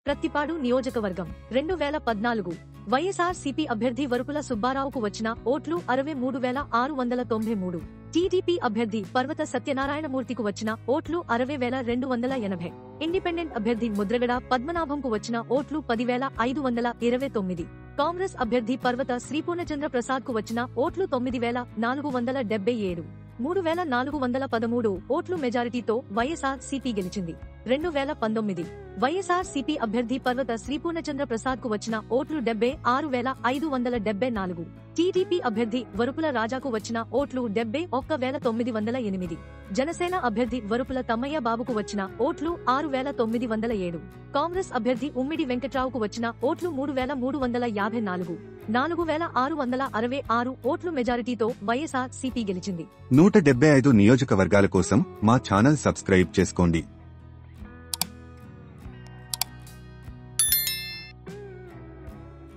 ప్రత్తిపాడు నియోజకవర్గం రెండు వేల పద్నాలుగు వైఎస్ఆర్ సిపి అభ్యర్థి వరుపుల సుబ్బారావుకు వచ్చిన ఓట్లు అరవై మూడు వేల ఆరు వందల తొంభై మూడు టీడీపీ అభ్యర్థి పర్వత సత్యనారాయణమూర్తికి వచ్చిన ఓట్లు అరవై వేల రెండు వందల ఎనభై ఇండిపెండెంట్ అభ్యర్థి ముద్రగడ పద్మనాభంకు వచ్చిన ఓట్లు పదివేల ఐదు వందల ఇరవై తొమ్మిది కాంగ్రెస్ అభ్యర్థి పర్వత శ్రీపూర్ణచంద్ర ప్రసాద్ కు వచ్చిన ఓట్లు తొమ్మిది వేల నాలుగు వందల డెబ్బై ఏడు మూడు వేల నాలుగు వందల పదమూడు ఓట్లు మెజారిటీతో వైఎస్ఆర్ సిపి గెలిచింది రెండు వేల పంతొమ్మిది వైఎస్ఆర్ సిపి అభ్యర్థి పర్వత శ్రీపూర్ణచంద్ర ప్రసాద్ కు వచ్చిన ఓట్లు డెబ్బై ఆరు వేల ఐదు వందల డెబ్బై నాలుగు టీడీపీ అభ్యర్థి వరుపుల రాజాకు వచ్చిన ఓట్లు డెబ్బై ఒక్క వేల తొమ్మిది వందల ఎనిమిది జనసేన అభ్యర్థి వరుపుల తమ్మయ్య బాబుకు వచ్చిన ఓట్లు ఆరు వేల తొమ్మిది వందల ఏడు కాంగ్రెస్ అభ్యర్థి ఉమ్మిడి వెంకట్రావుకు వచ్చిన ఓట్లు మూడు వేల మూడు వందల యాభై నాలుగు నాలుగు వేల ఆరు వందల అరవై ఆరు ఓట్లు మెజారిటీతో వైఎస్ఆర్ సిపి గెలిచింది నూట డెబ్బై ఐదు నియోజకవర్గాల కోసం మా ఛానల్ సబ్స్క్రైబ్ చేసుకోండి